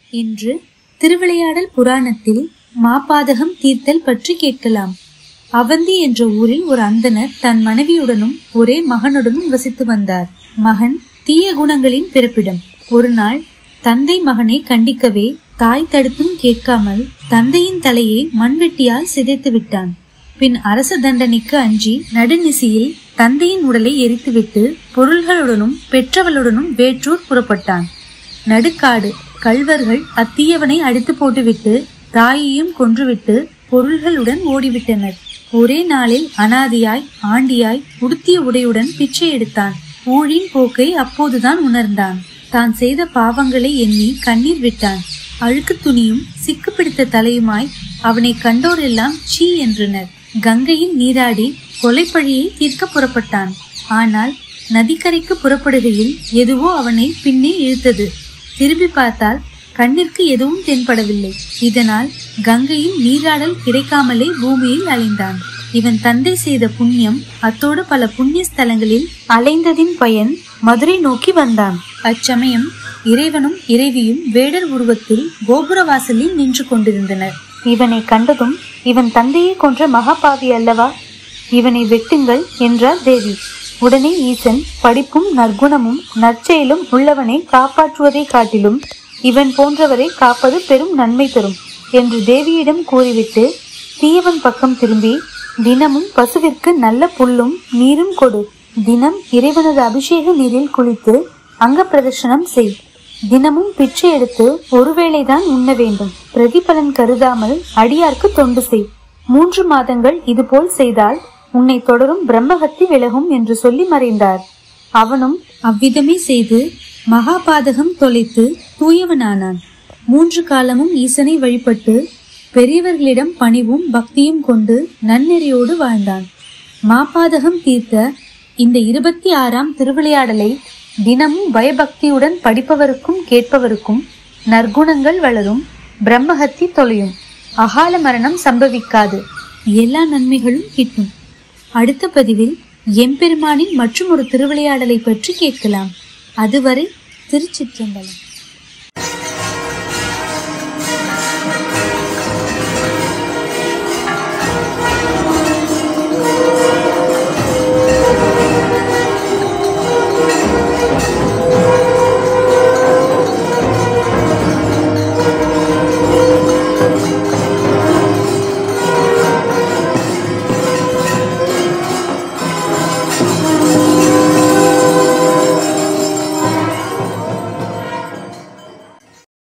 இன்று திருவிளையாடல் புராணத்தில் மாபாதகம் தீர்த்தல் பற்றி கேட்கலாம் அவந்தி என்ற ஊரில் ஒரு அந்தணர் தன் மனைவியுடனும் ஒரே மகனுடனும் வசித்து வந்தார் மகன் தீய குணங்களின் பிறப்பிடம் ஒரு நாள் தந்தை மகனை கண்டிக்கவே தாய் தடுத்தும் கேட்காமல் தந்தையின் தலையை மண்வெட்டியால் சிதைத்து விட்டான் பின் அரச தண்டனைக்கு அஞ்சி நடுநிசியில் தந்தையின் உடலை எரித்துவிட்டு பொருள்களுடனும் பெற்றவளுடனும் வேற்றூர் புறப்பட்டான் நடுக்காடு கள்வர்கள் அத்தீயவனை அடித்து போட்டுவிட்டு தாயையும் கொன்றுவிட்டு பொருள்களுடன் ஓடிவிட்டனர் ஒரே நாளில் அனாதியாய் ஆண்டியாய் உடுத்திய உடையுடன் பிச்சை எடுத்தான் ஊழின் போக்கை அப்போதுதான் உணர்ந்தான் தான் செய்த பாவங்களை எண்ணி கண்ணீர் விட்டான் அழுக்கு துணியும் சிக்கு பிடித்த தலையுமாய் அவனை கண்டோரெல்லாம் சீ என்றனர் கங்கையில் நீராடி கொலைப்பழியை தீர்க்க புறப்பட்டான் ஆனால் நதிக்கரைக்கு புறப்படுகையில் எதுவோ அவனை பின்னே இழுத்தது திரும்பி பார்த்தால் கண்ணிற்கு எதுவும் தென்படவில்லை இதனால் கங்கையின் நீராடல் கிடைக்காமலே பூமியில் அலைந்தான் இவன் தந்தை செய்த புண்ணியம் அத்தோடு பல புண்ணிய ஸ்தலங்களில் அலைந்ததின் பயன் மதுரை நோக்கி வந்தான் அச்சமயம் இறைவனும் இறைவியும் வேடர் உருவத்தில் கோபுர வாசலில் நின்று கொண்டிருந்தனர் இவனை கண்டதும் இவன் தந்தையை கொன்ற மகாபாவி அல்லவா இவனை வெட்டுங்கள் என்றார் தேவி உடனே ஈசன் படிப்பும் நற்குணமும் நற்செயலும் உள்ளவனை காப்பாற்றுவதை காட்டிலும் இவன் போன்றவரை காப்பது பெரும் நன்மை தரும் என்று தேவியிடம் கூறிவிட்டு தீயவன் பக்கம் திரும்பி தினமும் பசுவிற்கு நல்ல புல்லும் நீரும் கொடு தினம் இறைவனது அபிஷேக நீரில் குளித்து அங்க பிரதர்ஷனம் செய் தினமும் பிச்சை எடுத்து ஒருவேளைதான் உண்ண வேண்டும் பிரதிபலன் கருதாமல் அடியார்க்கு தொண்டு செய் மூன்று மாதங்கள் இதுபோல் செய்தால் உன்னை தொடரும் பிரம்மஹத்தி விலகும் என்று சொல்லி மறைந்தார் அவனும் அவ்விதமே செய்து மகாபாதகம் தொலைத்து தூயவனானான் மூன்று காலமும் ஈசனை வழிபட்டு பெரியவர்களிடம் பணிவும் பக்தியும் கொண்டு நன்னெறியோடு வாழ்ந்தான் மாபாதகம் தீர்த்த இந்த இருபத்தி ஆறாம் திருவிளையாடலை தினமும் பயபக்தியுடன் படிப்பவருக்கும் கேட்பவருக்கும் நற்குணங்கள் வளரும் பிரம்மஹத்தி தொலையும் அகால மரணம் சம்பவிக்காது எல்லா நன்மைகளும் கிட்டும் அடுத்த பதிவில் எம்பெருமானின் மற்றும் ஒரு திருவிளையாடலை பற்றி கேட்கலாம் அதுவரை திருச்சிற்றம்பலம்